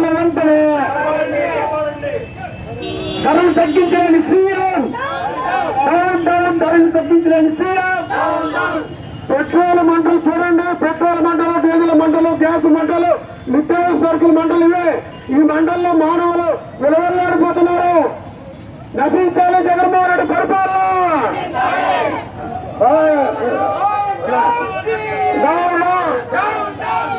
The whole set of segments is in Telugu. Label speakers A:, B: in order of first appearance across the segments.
A: ధరల వెంటనే ధరలు తగ్గించలేని సీఎం డౌన్ డౌన్ ధరలు తగ్గించలేని సీఎం పెట్రోల్ మంటలు చూడండి పెట్రోల్ మంటలు డీజిల్ మంటలు గ్యాస్ మంటలు నిత్యావసర సరుకుల మంటలు ఇవే ఈ మంటల్లో మానవులు విలువలాడిపోతున్నారు నశించాలి జగన్మోహన్ రెడ్డి పరిపాలన ఆ, డౌన్, డౌన్.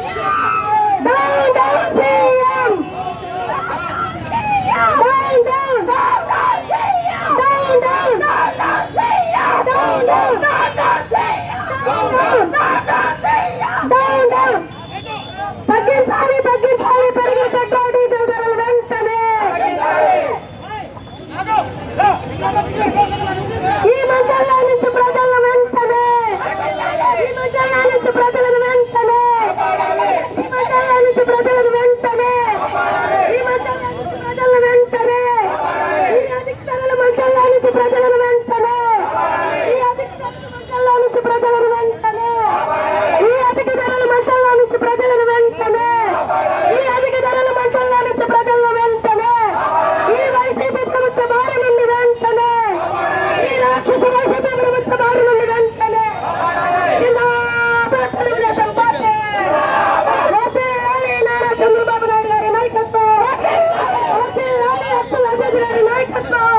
B: తగ్గించాలి తగ్గించాలి పెరిగి తగ్గాలి ధరలు వెంటనే ఈ మండలం నుంచి ప్రజలను వెంటనే ఈ మండలం నుంచి ప్రజలను వెంటనే ఈ మండలం నుంచి ప్రజలను వెంటనే ఈ మండలం నుంచి ప్రజలను వెంటనే ఈ అధిక ధరల మండలం నుంచి ప్రజలను వెంటనే ఈ అధిక ధరల మండలం నుంచి ప్రజలను వెంటనే ఈ అధిక ధరల మండలం నుంచి ప్రజలను వెంటనే ఈ అధిక ధరల మండలం నుంచి ప్రజలను వెంటనే ఈ వైసీపీ ప్రభుత్వ బారి నుండి వెంటనే ఈ రాక్షస వైసీపీ ప్రభుత్వ బారి నుండి వెంటనే జిందాబాద్ తెలుగుదేశం పార్టీ వర్ధిల్లాలి నారా చంద్రబాబు నాయుడు గారి నాయకత్వం వర్ధిల్లాలి అబ్దుల్ అజీజ్ గారి నాయకత్వం